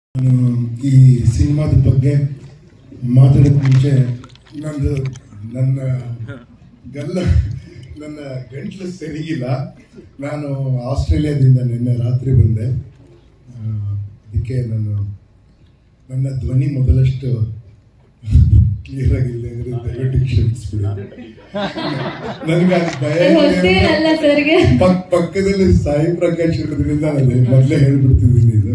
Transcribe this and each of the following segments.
ನಾನು ಈ ಸಿನಿಮಾದ ಬಗ್ಗೆ ಮಾತಾಡೋಕ್ಕೆ ಮುಂಚೆ ನಂದು ನನ್ನ ಗಲ್ಲ ನನ್ನ ಗಂಟ್ಲು ಸರಿಗಿಲ್ಲ ನಾನು ಆಸ್ಟ್ರೇಲಿಯಾದಿಂದ ನಿನ್ನೆ ರಾತ್ರಿ ಬಂದೆ ಆ, ಅದಕ್ಕೆ ನಾನು ನನ್ನ ಧ್ವನಿ ಮೊದಲಷ್ಟು ಕ್ಲಿಯರ್ ಆಗಿಲ್ಲ ಅಂದ್ರೆ ದಯವಿಟ್ಟು ಕ್ಷಮಿಸ್ಬಿಡಿ ನನಗೆ ಅದು ಭಯ ಇದೆ ಅಂದ್ರೆ- ಗೊತ್ತೇನಲ್ಲ ಸರ್ಗೆ ಪಕ್ ಪಕ್ಕದಲ್ಲಿ ಸಾಯಿ ಪ್ರಕಾಶ್ ಇರೋದ್ರಿಂದ ನಾನು ಮೊದಲೇ ಹೇಳ್ಬಿಡ್ತಿದ್ದೀನಿ ಇದು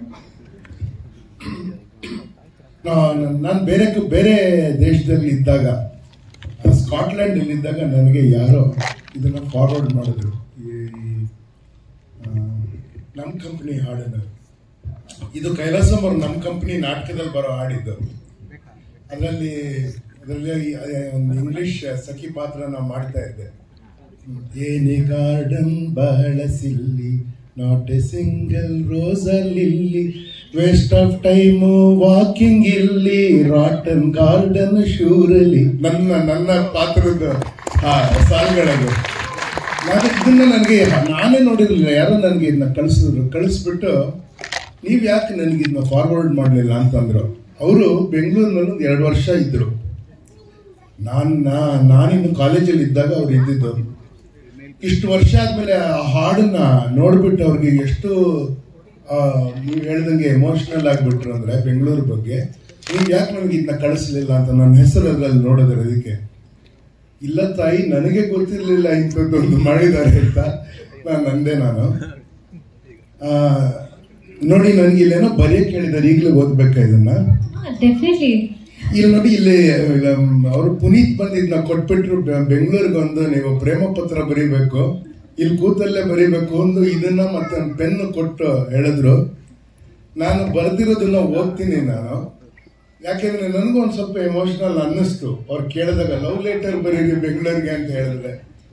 ನಾನು ಬೇರೆ ಬೇರೆ ದೇಶದಲ್ಲಿ ಇದ್ದಾಗ ಸ್ಕಾಟ್ಲೆಂಡ್ ಅಲ್ಲಿ ಇದ್ದಾಗ ನನಗೆ ಯಾರೋ ಇದನ್ನ ಫಾರ್ವರ್ಡ್ ಮಾಡಿದ್ರು ಈ ಆ, ನಮ್ಮ ಕಂಪ್ನಿ ಹಾಡನ್ನು ಇದು ಕೈಲಾಸಂ ಅವ್ರು ನಮ್ಮ ಕಂಪ್ನಿ ನಾಟಕದಲ್ಲಿ ಬರೋ ಹಾಡಿದ್ದು ಅದರಲ್ಲಿ ಅದರಲ್ಲಿ ಒಂದು ಇಂಗ್ಲಿಷ್ ಸಖಿ ಪಾತ್ರ ನಾವು ಮಾಡ್ತಾ ಇದ್ದೆ ಏನಿ ಗಾರ್ಡನ್ ಬಹಳ ಸಿಲ್ಲಿ ನಾಟ್ ಎ ಸಿಂಗಲ್ ರೋಸಲ್ ಇಲ್ಲಿ ವೇಸ್ಟ್ ಆಫ್ ಟೈಮ್ ವಾಕಿಂಗ್ ಇಲ್ಲಿ ರಾಟನ್ ಗಾರ್ಡನ್ ಶೂರಲ್ಲಿ ನನ್ನ ನನ್ನ ಪಾತ್ರದ ಆ, ಸಾಲುಗಳದು ನಾನು ಇದನ್ನ ನನಗೆ ನಾನೇ ನೋಡಿರಲಿಲ್ಲ ಯಾರೋ ನನಗೆ ಇದನ್ನ ಕಳಿಸಿದ್ರು ಕಳಿಸ್ಬಿಟ್ಟು ನೀವು ಯಾಕೆ ನನಗೆ ಇದನ್ನ ಫಾರ್ವರ್ಡ್ ಮಾಡಲಿಲ್ಲ ಅಂತಂದ್ರು ಅವರು ಬೆಂಗಳೂರಿನಲ್ಲಿ ಒಂದು ಎರಡು ವರ್ಷ ಇದ್ರು ನಾನು ನಾನಿನ್ನು ಕಾಲೇಜಲ್ಲಿ ಇದ್ದಾಗ ಅವ್ರು ಇದ್ದಿದ್ದು ಇಷ್ಟು ವರ್ಷ ಆದ್ಮೇಲೆ ಆ ಹಾಡನ್ನ ನೋಡ್ಬಿಟ್ಟು ಅವ್ರಿಗೆ ಎಷ್ಟು ಆ, ನೀವು ಹೇಳ್ದಂಗೆ ಎಮೋಷನಲ್ ಆಗಿಬಿಟ್ರು ಅಂದ್ರೆ ಬೆಂಗಳೂರು ಬಗ್ಗೆ ನೀವು ಯಾಕೆ ನನಗೆ ಇದನ್ನ ಕಳಿಸ್ಲಿಲ್ಲ ಅಂತ ನನ್ನ ಹೆಸರು ಅದ್ರಲ್ಲಿ ನೋಡಿದ್ರೆ ಅದಕ್ಕೆ ಇಲ್ಲ ತಾಯಿ ನನಗೆ ಗೊತ್ತಿರಲಿಲ್ಲ ಇಂಥದ್ದೊಂದು ಮಾಡಿದ್ದಾರೆ ಅಂತ ನಾನು ಅಂದೆ ನಾನು ಆ, ನೋಡಿ ನನಗೆ ಇಲ್ಲೇನೋ ಬರೆಯಕ್ಕೆ ಹೇಳಿದ್ದಾರೆ ಈಗಲೇ ಓದ್ಬೇಕಾ ಇದನ್ನ ಡೆಫಿನೆಟ್ಲಿ ಇಲ್ಲಿ ನೋಡಿ ಇಲ್ಲಿ ಅವರು ಪುನೀತ್ ಬಂದಿದ್ನ ಕೊಟ್ಬಿಟ್ರು ಬೆ- ಬೆಂಗಳೂರಿಗೆ ಒಂದು ನೀವು ಪ್ರೇಮ ಪತ್ರ ಬರೀಬೇಕು ಇಲ್ಲಿ ಕೂತಲ್ಲೇ ಬರೀಬೇಕು ಒಂದು ಇದನ್ನ ಮತ್ತೆ ಒಂದು ಪೆನ್ ಕೊಟ್ಟು ಹೇಳಿದ್ರು ನಾನು ಬರ್ದಿರೋದನ್ನ ಓದ್ತೀನಿ ನಾನು ಯಾಕೆಂದ್ರೆ ನನಗೂ ಒಂದು ಸ್ವಲ್ಪ ಎಮೋಷನಲ್ ಅನ್ನಿಸ್ತು ಅವ್ರು ಕೇಳಿದಾಗ ಲವ್ ಲೆಟರ್ ಬರೀರಿ ಬೆಂಗಳೂರಿಗೆ ಅಂತ ಹೇಳಿದ್ರೆ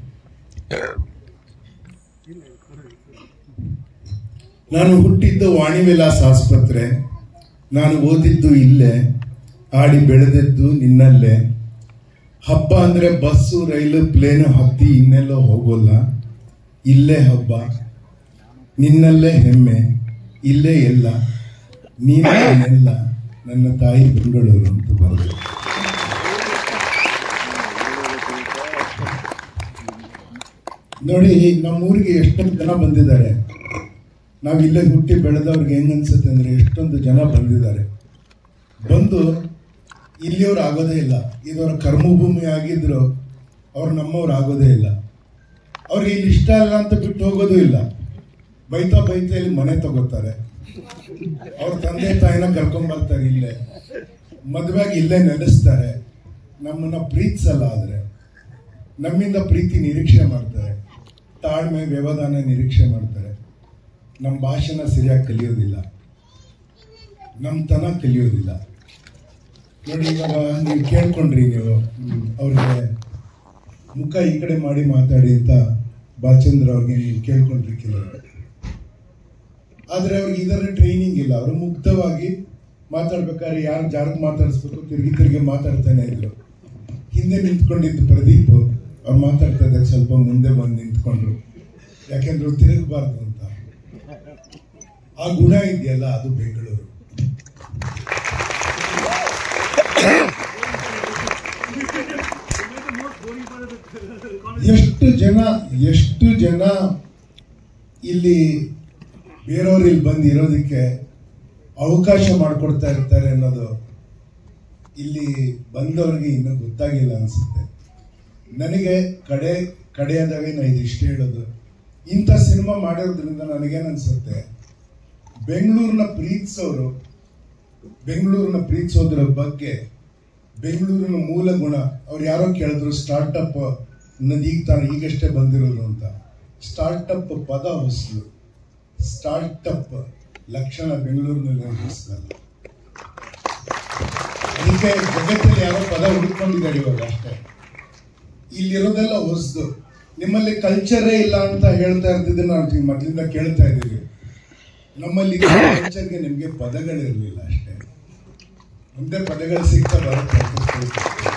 ನಾನು ಹುಟ್ಟಿದ್ದು ವಾಣಿ ವಿಲಾಸ್ ಆಸ್ಪತ್ರೆ ನಾನು ಓದಿದ್ದು ಇಲ್ಲೇ ಆಡಿ ಬೆಳೆದದ್ದು ನಿನ್ನಲ್ಲೇ ಹಬ್ಬ ಅಂದ್ರೆ ಬಸ್ಸು ರೈಲು ಪ್ಲೇನು ಹತ್ತಿ ಇನ್ನೆಲ್ಲೋ ಹೋಗೋಲ್ಲ ಇಲ್ಲೇ ಹಬ್ಬ ನಿನ್ನಲ್ಲೇ ಹೆಮ್ಮೆ ಇಲ್ಲೇ ಎಲ್ಲ ನೀನೆಲ್ಲ ನನ್ನ ತಾಯಿ ಬೆಂಗಳೂರು ಅಂತ ಬರೆದು ನೋಡಿ ನಮ್ಮ ಊರಿಗೆ ಎಷ್ಟೊಂದು ಜನ ಬಂದಿದ್ದಾರೆ ನಾವು ಇಲ್ಲೇ ಹುಟ್ಟಿ ಬೆಳೆದವ್ರಿಗೆ ಹೆಂಗ್ ಅನ್ಸುತ್ತೆ ಅಂದ್ರೆ ಎಷ್ಟೊಂದು ಜನ ಬಂದಿದ್ದಾರೆ ಬಂದು ಇಲ್ಲಿಯವ್ರು ಆಗೋದೇ ಇಲ್ಲ ಇದವರ ಕರ್ಮಭೂಮಿ ಆಗಿದ್ರು ಅವ್ರು ನಮ್ಮವ್ರು ಆಗೋದೇ ಇಲ್ಲ ಅವ್ರಿಗೆ ಇಲ್ಲಿ ಇಷ್ಟ ಇಲ್ಲ ಅಂತ ಬಿಟ್ಟು ಹೋಗೋದು ಇಲ್ಲ ಬೈತಾ ಬೈತಾ ಇಲ್ಲಿ ಮನೆ ತಗೋತಾರೆ ಅವ್ರ ತಂದೆ ತಾಯಿನ ಕರ್ಕೊಂಡ್ ಬರ್ತಾರೆ ಇಲ್ಲೇ ಮದುವೆಗೆ ಇಲ್ಲೇ ನೆಲೆಸ್ತಾರೆ ನಮ್ಮನ್ನ ಪ್ರೀತಿಸಲ್ಲ ಆದ್ರೆ ನಮ್ಮಿಂದ ಪ್ರೀತಿ ನಿರೀಕ್ಷೆ ಮಾಡ್ತಾರೆ ತಾಳ್ಮೆ ವ್ಯವಧಾನ ನಿರೀಕ್ಷೆ ಮಾಡ್ತಾರೆ ನಮ್ಮ ಭಾಷೆನ ಸರಿಯಾಗಿ ಕಲಿಯೋದಿಲ್ಲ ನಮ್ಮ ತನ ಕಲಿಯೋದಿಲ್ಲ ನೋಡಿ ಇವಾಗ ನೀವು ಕೇಳ್ಕೊಂಡ್ರಿ ನೀವು ಹ್ಮ್, ಅವ್ರಿಗೆ ಮುಖ ಈ ಕಡೆ ಮಾಡಿ ಮಾತಾಡಿ ಅಂತ ಬಾಚಂದ್ರ ಅವ್ರಿಗೆ ನೀವು ಕೇಳ್ಕೊಂಡ್ರಿ ಕೆಲವರು ಆದ್ರೆ ಅವ್ರಿಗೆ ಇದರ ಟ್ರೈನಿಂಗ್ ಇಲ್ಲ ಅವರು ಮುಗ್ಧವಾಗಿ ಮಾತಾಡ್ಬೇಕಾದ್ರೆ ಯಾರು ಜಾರಕ್ಕೆ ಮಾತಾಡಿಸ್ಬೇಕು ತಿರುಗಿ ತಿರುಗಿ ಮಾತಾಡ್ತಾನೆ ಇದ್ರು ಹಿಂದೆ ನಿಂತ್ಕೊಂಡಿದ್ದು ಪ್ರದೀಪ್ ಅವ್ರು ಮಾತಾಡ್ತಾ ಇದ್ದಾಗ ಸ್ವಲ್ಪ ಮುಂದೆ ಬಂದು ನಿಂತ್ಕೊಂಡ್ರು ಯಾಕೆಂದ್ರೆ ಅವ್ರು ತಿರುಗಬಾರ್ದು ಅಂತ ಆ ಗುಣ ಇದೆಯಲ್ಲ ಅದು ಬೆಂಗಳೂರು ಎಷ್ಟು ಜನ ಎಷ್ಟು ಜನ ಇಲ್ಲಿ ಬೇರೆಯವ್ರು ಇಲ್ಲಿ ಬಂದು ಇರೋದಕ್ಕೆ ಅವಕಾಶ ಮಾಡಿಕೊಡ್ತಾ ಇರ್ತಾರೆ ಅನ್ನೋದು ಇಲ್ಲಿ ಬಂದವ್ರಿಗೆ ಇನ್ನೂ ಗೊತ್ತಾಗಿಲ್ಲ ಅನ್ಸುತ್ತೆ ನನಗೆ ಕಡೆ ಕಡೆಯದಾಗೆ ನಾ ಇದಿಷ್ಟು ಹೇಳೋದು ಇಂಥ ಸಿನಿಮಾ ಮಾಡಿರೋದ್ರಿಂದ ನನಗೇನು ಅನ್ಸುತ್ತೆ ಬೆಂಗಳೂರಿನ ಪ್ರೀತಿಸೋರು ಬೆಂಗಳೂರಿನ ಪ್ರೀತಿಸೋದ್ರ ಬಗ್ಗೆ ಬೆಂಗಳೂರಿನ ಮೂಲ ಗುಣ ಅವ್ರು ಯಾರೋ ಕೇಳಿದ್ರು ಸ್ಟಾರ್ಟಪ್ ಅನ್ನೋದು ಈಗ ತಾನು ಈಗಷ್ಟೇ ಬಂದಿರೋದು ಅಂತ ಸ್ಟಾರ್ಟಪ್ ಪದ ಹೊಸಲು ಸ್ಟಾರ್ಟಪ್ ಲಕ್ಷಣ ಬೆಂಗಳೂರಿನಲ್ಲಿ ಹೊಸದಲ್ಲ ಅದಕ್ಕೆ ಜಗತ್ತಲ್ಲಿ ಯಾರೋ ಪದ ಹುಡುಕೊಂಡಿದ್ದಾರೆ ಇವಾಗ ಅಷ್ಟೇ ಇಲ್ಲಿರೋದೆಲ್ಲ ಹೊಸದು ನಿಮ್ಮಲ್ಲಿ ಕಲ್ಚರೇ ಇಲ್ಲ ಅಂತ ಹೇಳ್ತಾ ಇರ್ತಿದ್ದು ನಾವು ಮೊದಲಿಂದ ಕೇಳ್ತಾ ಇದ್ದೀವಿ ನಮ್ಮಲ್ಲಿ ಕಲ್ಚರ್ಗೆ ನಿಮಗೆ ಪದಗಳಿರಲಿಲ್ಲ ಅಷ್ಟೇ ಮುಂದೆ ಪದಗಳು ಸಿಗ್ತಾ ಬರುತ್ತೆ ಅಂತ ತಿಳ್ಕೊಳ್ತೀನಿ.